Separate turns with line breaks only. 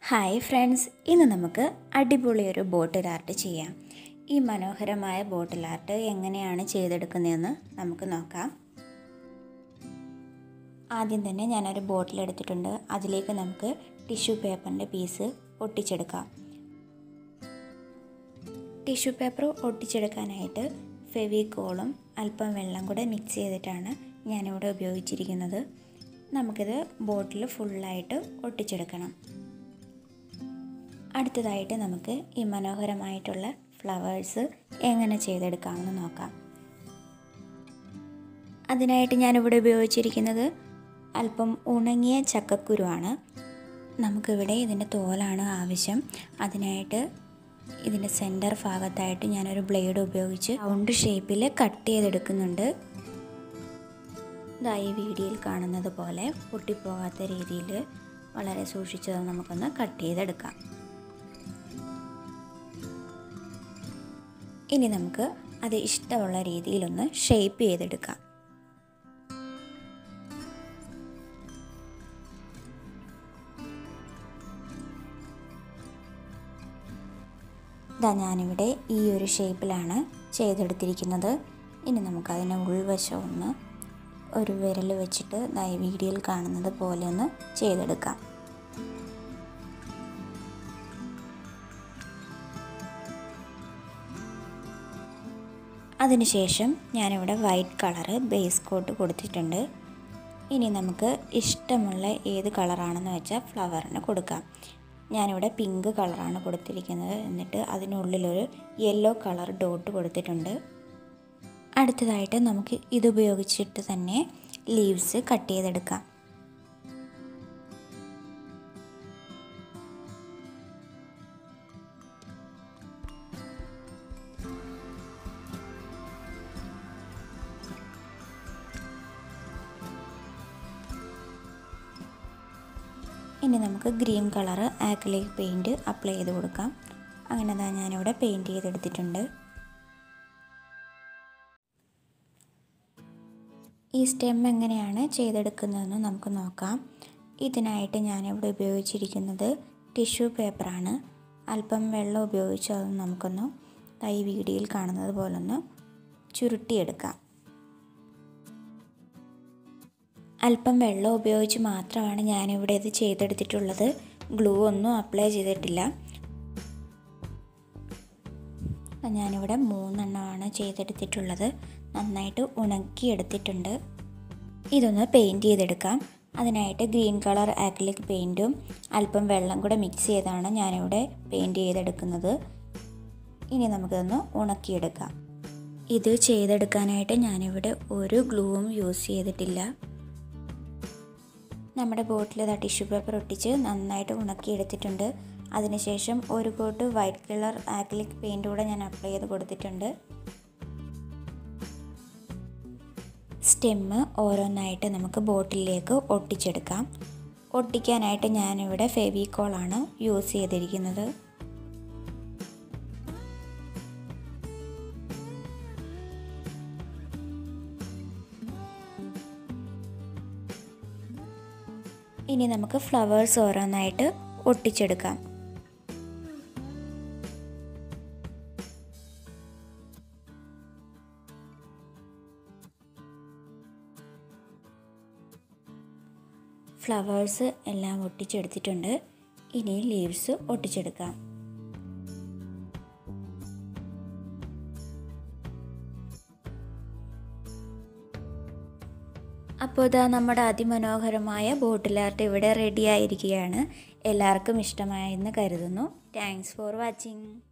hi friends ഇന്ന് നമുക്ക് അടിപൊളി ഒരു ബോട്ടിൽ ആർട്ട് ചെയ്യാം ഈ മനോഹരമായ ബോട്ടിൽ ആർട്ട് എങ്ങനെയാണ് ചെയ്തെടുക്കുന്നതെന്ന് നമുക്ക് നോക്കാം ആദ്യം തന്നെ ഞാനൊരു ബോട്ടിൽ എടുത്തിട്ടുണ്ട് അതിലേക്ക് നമുക്ക് ടിഷ്യൂ പേപ്പറിൻ്റെ പീസ് ഒട്ടിച്ചെടുക്കാം ടിഷ്യൂ പേപ്പർ ഒട്ടിച്ചെടുക്കാനായിട്ട് ഫെവിക്കോളും അല്പം വെള്ളം കൂടെ മിക്സ് ചെയ്തിട്ടാണ് ഞാനിവിടെ ഉപയോഗിച്ചിരിക്കുന്നത് നമുക്കിത് ബോട്ടിൽ ഫുള്ളായിട്ട് ഒട്ടിച്ചെടുക്കണം അടുത്തതായിട്ട് നമുക്ക് ഈ മനോഹരമായിട്ടുള്ള ഫ്ലവേഴ്സ് എങ്ങനെ ചെയ്തെടുക്കാമെന്ന് നോക്കാം അതിനായിട്ട് ഞാനിവിടെ ഉപയോഗിച്ചിരിക്കുന്നത് അല്പം ഉണങ്ങിയ ചക്കക്കുരുവാണ് നമുക്കിവിടെ ഇതിൻ്റെ തോലാണ് ആവശ്യം അതിനായിട്ട് ഇതിൻ്റെ സെൻറ്റർ ഭാഗത്തായിട്ട് ഞാനൊരു ബ്ലേഡ് ഉപയോഗിച്ച് റൗണ്ട് ഷേപ്പിൽ കട്ട് ചെയ്തെടുക്കുന്നുണ്ട് ഇതാ ഈ വീഡിയോയിൽ കാണുന്നത് പോലെ പൊട്ടിപ്പോകാത്ത രീതിയിൽ വളരെ സൂക്ഷിച്ചത് നമുക്കൊന്ന് കട്ട് ചെയ്തെടുക്കാം ഇനി നമുക്ക് അത് ഇഷ്ടമുള്ള രീതിയിലൊന്ന് ഷേപ്പ് ചെയ്തെടുക്കാം ഇതാ ഞാനിവിടെ ഈ ഒരു ഷേപ്പിലാണ് ചെയ്തെടുത്തിരിക്കുന്നത് ഇനി നമുക്കതിനെ ഉൾവശം ഒന്ന് ഒരു വിരൽ വെച്ചിട്ട് ഈ വീഡിയോയിൽ കാണുന്നത് പോലെ ഒന്ന് ചെയ്തെടുക്കാം അതിനുശേഷം ഞാനിവിടെ വൈറ്റ് കളറ് ബേസ് കോട്ട് കൊടുത്തിട്ടുണ്ട് ഇനി നമുക്ക് ഇഷ്ടമുള്ള ഏത് കളറാണെന്ന് വെച്ചാൽ ഫ്ലവറിന് കൊടുക്കാം ഞാനിവിടെ പിങ്ക് കളറാണ് കൊടുത്തിരിക്കുന്നത് എന്നിട്ട് അതിനുള്ളിലൊരു യെല്ലോ കളർ ഡോട്ട് കൊടുത്തിട്ടുണ്ട് അടുത്തതായിട്ട് നമുക്ക് ഇതുപയോഗിച്ചിട്ട് തന്നെ ലീവ്സ് കട്ട് ചെയ്തെടുക്കാം ഇനി നമുക്ക് green colour acrylic paint apply ചെയ്ത് കൊടുക്കാം അങ്ങനെ തന്നെ ഞാനിവിടെ പെയിൻറ്റ് ചെയ്തെടുത്തിട്ടുണ്ട് ഈ സ്റ്റെം എങ്ങനെയാണ് ചെയ്തെടുക്കുന്നതെന്ന് നമുക്ക് നോക്കാം ഇതിനായിട്ട് ഞാനിവിടെ ഉപയോഗിച്ചിരിക്കുന്നത് ടിഷ്യൂ പേപ്പറാണ് അല്പം വെള്ളം ഉപയോഗിച്ച് അത് നമുക്കൊന്ന് ഈ വീഡിയോയിൽ കാണുന്നത് പോലെ ഒന്ന് ചുരുട്ടിയെടുക്കാം അല്പം വെള്ളം ഉപയോഗിച്ച് മാത്രമാണ് ഞാനിവിടെ ഇത് ചെയ്തെടുത്തിട്ടുള്ളത് ഗ്ലൂ ഒന്നും അപ്ലൈ ചെയ്തിട്ടില്ല ഞാനിവിടെ മൂന്നെണ്ണമാണ് ചെയ്തെടുത്തിട്ടുള്ളത് നന്നായിട്ട് ഉണക്കിയെടുത്തിട്ടുണ്ട് ഇതൊന്ന് പെയിൻറ്റ് ചെയ്തെടുക്കാം അതിനായിട്ട് ഗ്രീൻ കളർ ആക്രിലിക് പെയിൻറ്റും അല്പം വെള്ളം കൂടെ മിക്സ് ചെയ്താണ് ഞാനിവിടെ പെയിൻറ്റ് ചെയ്തെടുക്കുന്നത് ഇനി നമുക്കിതൊന്ന് ഉണക്കിയെടുക്കാം ഇത് ചെയ്തെടുക്കാനായിട്ട് ഞാനിവിടെ ഒരു ഗ്ലൂവും യൂസ് ചെയ്തിട്ടില്ല നമ്മുടെ ബോട്ടിൽ ഇതാ ടിഷ്യൂ പേപ്പർ ഒട്ടിച്ച് നന്നായിട്ട് ഉണക്കിയെടുത്തിട്ടുണ്ട് അതിനുശേഷം ഒരു coat white colour acrylic paint കൂടെ ഞാൻ അപ്ലൈ ചെയ്ത് കൊടുത്തിട്ടുണ്ട് സ്റ്റെമ്മ് ഓരോന്നായിട്ട് നമുക്ക് ബോട്ടിലേക്ക് ഒട്ടിച്ചെടുക്കാം ഒട്ടിക്കാനായിട്ട് ഞാനിവിടെ ഫെവിക്കോളാണ് യൂസ് ചെയ്തിരിക്കുന്നത് ഇനി നമുക്ക് ഫ്ലവേഴ്സ് ഓരോന്നായിട്ട് ഒട്ടിച്ചെടുക്കാം ഫ്ലവേഴ്സ് എല്ലാം ഒട്ടിച്ചെടുത്തിട്ടുണ്ട് ഇനി ലീവ്സ് ഒട്ടിച്ചെടുക്കാം അപ്പോൾ ഇതാ നമ്മുടെ അതിമനോഹരമായ ബോട്ടിൽ ആർട്ട് ഇവിടെ റെഡി ആയിരിക്കുകയാണ് എല്ലാവർക്കും ഇഷ്ടമായെന്ന് കരുതുന്നു താങ്ക്സ് ഫോർ വാച്ചിങ്